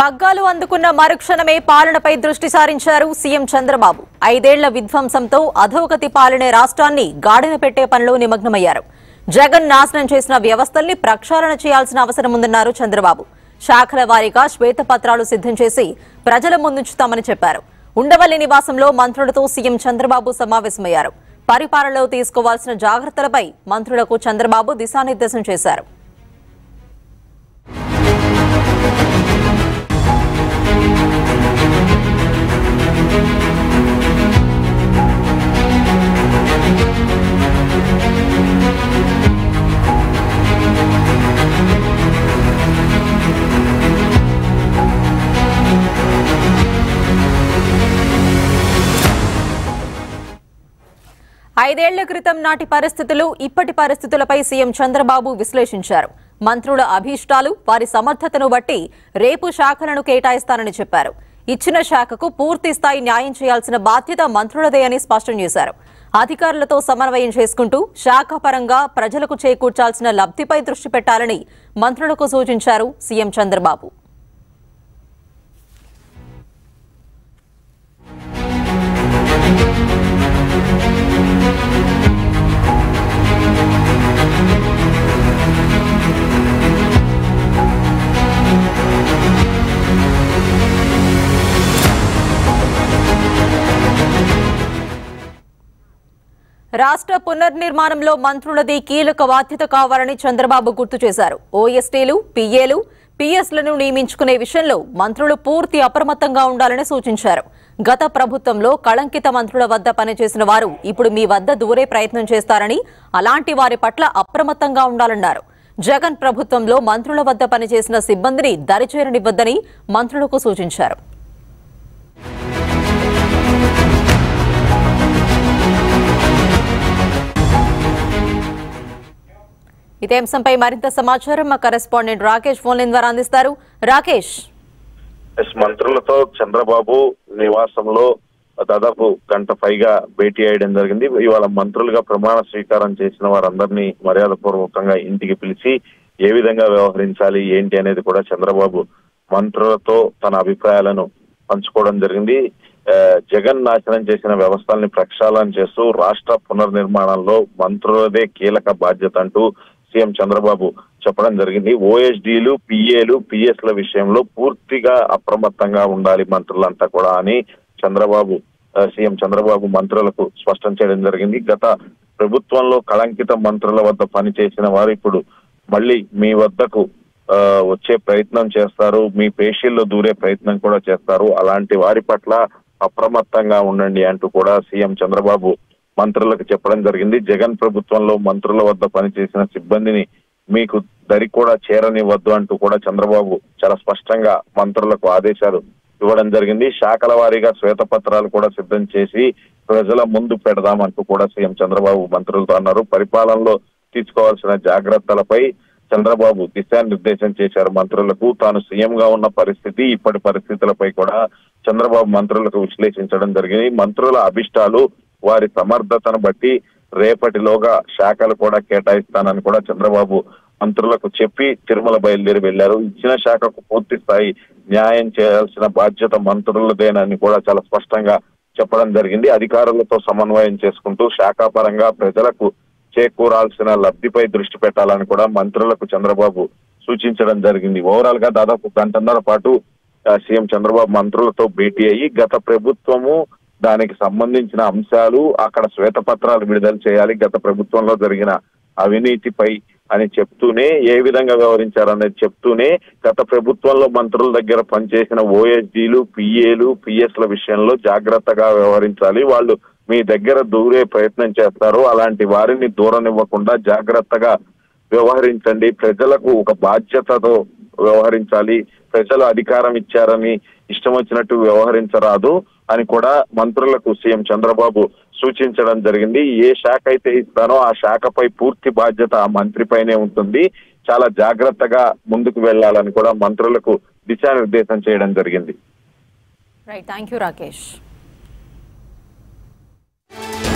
పగ్గాలు అందుకున్న మరుక్షణమే పాలనపై దృష్టి సారించారు సీఎం చంద్రబాబు ఐదేళ్ల విధ్వంసంతో అధోగతి పాలనే రాష్ట్రాన్ని గాడిన పెట్టే పనిలో నిమగ్నమయ్యారు జగన్ నాశనం చేసిన వ్యవస్థల్ని ప్రక్షాళన చేయాల్సిన అవసరం ఉందన్నారు చంద్రబాబు శాఖల వారీగా శ్వేతపత్రాలు సిద్ధం చేసి ప్రజల ముందుంచుతామని చెప్పారు ఉండవల్లి నివాసంలో మంత్రులతో సీఎం చంద్రబాబు సమావేశమయ్యారు పరిపాలనలో తీసుకోవాల్సిన జాగ్రత్తలపై మంత్రులకు చంద్రబాబు దిశానిర్దేశం చేశారు ఐదేళ్ల క్రితం నాటి పరిస్థితులు ఇప్పటి పరిస్థితులపై సీఎం చంద్రబాబు విశ్లేషించారు మంత్రుల అభీష్టాలు వారి సమర్థతను బట్టి రేపు శాఖలను కేటాయిస్తానని చెప్పారు ఇచ్చిన శాఖకు పూర్తి స్థాయి న్యాయం చేయాల్సిన బాధ్యత మంత్రులదే అని స్పష్టం చేశారు అధికారులతో సమన్వయం చేసుకుంటూ శాఖపరంగా ప్రజలకు చేకూర్చాల్సిన లబ్ధిపై దృష్టి పెట్టాలని మంత్రులకు సూచించారు సీఎం చంద్రబాబు రాష్ట్ర పునర్నిర్మాణంలో మంత్రులది కీలక బాధ్యత కావాలని చంద్రబాబు గుర్తు చేశారు ఓఎస్టీలు పిఏలు పిఎస్లను నియమించుకునే విషయంలో మంత్రులు పూర్తి అప్రమత్తంగా ఉండాలని సూచించారు గత ప్రభుత్వంలో కళంకిత మంత్రుల వద్ద పనిచేసిన వారు ఇప్పుడు మీ వద్ద దూరే ప్రయత్నం చేస్తారని అలాంటి వారి పట్ల అప్రమత్తంగా ఉండాలన్నారు జగన్ ప్రభుత్వంలో మంత్రుల వద్ద పనిచేసిన సిబ్బందిని దరిచేరనివ్వద్దని మంత్రులకు సూచించారు ఇదే అంశంపై మరింత సమాచారం మా కరెస్పాండెంట్ రాకేష్ ఫోన్ లైన్ ద్వారా అందిస్తారు రాకేష్ ఎస్ మంత్రులతో చంద్రబాబు నివాసంలో దాదాపు గంట పైగా భేటీ అయ్యడం జరిగింది ఇవాళ మంత్రులుగా ప్రమాణ స్వీకారం చేసిన వారందరినీ మర్యాదపూర్వకంగా ఇంటికి పిలిచి ఏ విధంగా వ్యవహరించాలి ఏంటి అనేది కూడా చంద్రబాబు మంత్రులతో తన అభిప్రాయాలను పంచుకోవడం జరిగింది ఆ, జగన్ నాశనం చేసిన వ్యవస్థల్ని ప్రక్షాళన చేస్తూ రాష్ట్ర పునర్నిర్మాణంలో మంత్రులదే కీలక బాధ్యత అంటూ సీఎం చంద్రబాబు చెప్పడం జరిగింది ఓఎస్డీలు పిఏలు పిఎస్ల విషయంలో పూర్తిగా అప్రమత్తంగా ఉండాలి మంత్రులంతా కూడా అని చంద్రబాబు ఆ, సీఎం చంద్రబాబు మంత్రులకు స్పష్టం చేయడం జరిగింది గత ప్రభుత్వంలో కళంకిత మంత్రుల వద్ద పనిచేసిన వారు ఇప్పుడు మళ్ళీ మీ వద్దకు ఆ, వచ్చే ప్రయత్నం చేస్తారు మీ పేషీల్లో దూరే ప్రయత్నం కూడా చేస్తారు అలాంటి వారి పట్ల అప్రమత్తంగా ఉండండి అంటూ కూడా సీఎం చంద్రబాబు మంత్రులకు చెప్పడం జరిగింది జగన్ ప్రభుత్వంలో మంత్రుల వద్ద పనిచేసిన సిబ్బందిని మీకు దరి కూడా చేరనివ్వద్దు అంటూ కూడా చంద్రబాబు చాలా స్పష్టంగా మంత్రులకు ఆదేశాలు ఇవ్వడం జరిగింది శాఖల వారీగా శ్వేతపత్రాలు కూడా సిద్ధం చేసి ప్రజల ముందు పెడదామంటూ కూడా సీఎం చంద్రబాబు మంత్రులతో అన్నారు పరిపాలనలో తీసుకోవాల్సిన జాగ్రత్తలపై చంద్రబాబు దిశానిర్దేశం చేశారు మంత్రులకు తాను సీఎం గా ఉన్న పరిస్థితి ఇప్పటి పరిస్థితులపై కూడా చంద్రబాబు మంత్రులకు విశ్లేషించడం జరిగింది మంత్రుల అభిష్టాలు వారి సమర్థతను బట్టి రేపటిలోగా శాఖలు కూడా కేటాయిస్తానని కూడా చంద్రబాబు మంత్రులకు చెప్పి తిరుమల బయలుదేరి వెళ్లారు ఇచ్చిన శాఖకు పూర్తి స్థాయి న్యాయం చేయాల్సిన బాధ్యత మంత్రులదేనని కూడా చాలా స్పష్టంగా చెప్పడం జరిగింది అధికారులతో సమన్వయం చేసుకుంటూ శాఖాపరంగా ప్రజలకు చేకూరాల్సిన లబ్ధిపై దృష్టి పెట్టాలని కూడా మంత్రులకు చంద్రబాబు సూచించడం జరిగింది ఓవరాల్ గా దాదాపు గంటన్నర పాటు ఆ, సీఎం చంద్రబాబు మంత్రులతో భేటీ అయ్యి గత ప్రభుత్వము దానికి సంబంధించిన అంశాలు అక్కడ శ్వేతపత్రాలు విడుదల చేయాలి గత ప్రభుత్వంలో జరిగిన అవినీతిపై అని చెప్తూనే ఏ విధంగా వ్యవహరించారనేది చెప్తూనే గత ప్రభుత్వంలో మంత్రుల దగ్గర పనిచేసిన ఓఎస్డీలు పిఏలు పిఎస్ల విషయంలో జాగ్రత్తగా వ్యవహరించాలి వాళ్ళు మీ దగ్గర దూరే ప్రయత్నం చేస్తారు అలాంటి వారిని దూరనివ్వకుండా జాగ్రత్తగా వ్యవహరించండి ప్రజలకు ఒక బాధ్యతతో వ్యవహరించాలి ప్రజలు అధికారం ఇచ్చారని ఇష్టం వచ్చినట్టు వ్యవహరించరాదు అని కూడా మంత్రులకు సీఎం చంద్రబాబు సూచించడం జరిగింది ఏ శాఖ అయితే ఇస్తానో ఆ శాఖపై పూర్తి బాధ్యత ఆ మంత్రిపైనే ఉంటుంది చాలా జాగ్రత్తగా ముందుకు వెళ్లాలని కూడా మంత్రులకు దిశానిర్దేశం చేయడం జరిగింది రైట్ థ్యాంక్ యూ రాకేష్